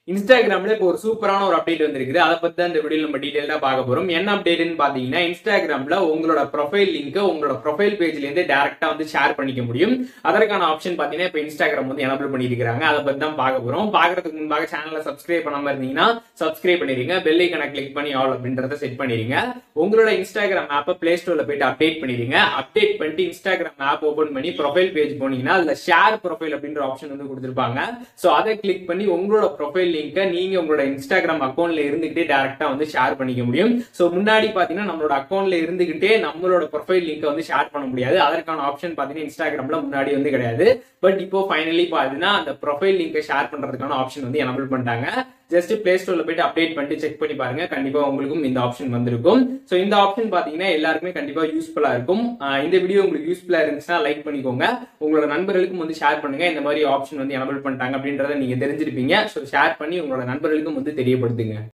இன்ஸ்டாகிராம்ல இப்போ ஒரு சூப்பரான ஒரு அப்டேட் வந்திருக்குது அதை பத்தி தான் இந்த வீடியோ நம்ம டீடைலா பார்க்க போறோம் என்ன அப்டேட்னு பாத்தீங்கன்னா இன்ஸ்டாகிராம்ல உங்களோட ப்ரொஃபைல் லிங்க் உங்களோட ப்ரொஃபைல் பேஜ்ல இருந்து டேரக்டா வந்து ஷேர் பண்ணிக்க முடியும் அதற்கான ஆப்ஷன் பாத்தீங்கன்னா இப்போ இன்ஸ்டாகிராம் வந்து எனபிள் பண்ணிருக்காங்க அதை பத்தி தான் பார்க்க போறோம் பாக்குறதுக்கு முன்பாக சேனலை சப்ஸ்கிரைப் பண்ணாம இருந்தீங்கன்னா சப்ஸ்கிரைப் பண்ணிருங்க பெல் ஐக்கனை கிளிக் பண்ணி ஆல் அப்படின்றத செட் பண்ணிருங்க உங்களோட இன்ஸ்டாகிராம் ஆப்பை பிளே ஸ்டோர்ல போயிட்டு அப்டேட் பண்ணிருங்க அப்டேட் பண்ணிட்டு இன்ஸ்டாகிராம் ஆப் ஓபன் பண்ணி ப்ரொஃபைல் பேஜ் போனீங்கன்னா அதுல ஷேர் ப்ரொஃபைல் அப்படின்ற ஆப்ஷன் வந்து கொடுத்துருப்பாங்க சோ அதை கிளிக் பண்ணி உங்களோட ப்ரொஃபைல் லிங்கை நீங்க உங்களோட இன்ஸ்டாகிராம் அக்கௌண்ட்ல இருந்துகிட்டே டேரக்டா வந்து ஷேர் பண்ணிக்க முடியும் சோ முன்னாடி பாத்தீங்கன்னா நம்மளோட அக்கௌண்ட்ல இருந்துகிட்டே நம்மளோட ப்ரொஃபைல் லிங்கை வந்து ஷேர் பண்ண முடியாது அதற்கான ஆப்ஷன் பாத்தீங்கன்னா இன்ஸ்டாகிராம்ல முன்னாடி வந்து கிடையாது பட் இப்போ ஃபைனலி பாத்தீங்கன்னா அந்த ப்ரொஃபைல் லிங்கை ஷேர் பண்றதுக்கான ஆப்ஷன் வந்து எனபிள் பண்ணிட்டாங்க ஜஸ்ட் பிளே ஸ்டோர்ல போயிட்டு அப்டேட் பண்ணிட்டு செக் பண்ணி பாருங்க கண்டிப்பா உங்களுக்கும் இந்த ஆப்ஷன் வந்திருக்கும் சோ இந்த ஆப்ஷன் பாத்தீங்கன்னா எல்லாருக்குமே கண்டிப்பா யூஸ்ஃபுல்லா இருக்கும் ஆஹ் இந்த வீடியோ உங்களுக்கு யூஸ்ஃபுல்லா இருந்துச்சுன்னா லைக் பண்ணிக்கோங்க உங்களோட நண்பர்களுக்கும் வந்து ஷேர் பண்ணுங்க இந்த மாதிரி ஆப்ஷன் வந்து எனபிள் பண்ணிட்டாங்க அப்படின்றத நீங்க தெரிஞ்சிருப்பீங்க ஸோ ஷேர் பண்ணி உங்களோட நண்பர்களுக்கும் வந்து தெரியப்படுத்துங்க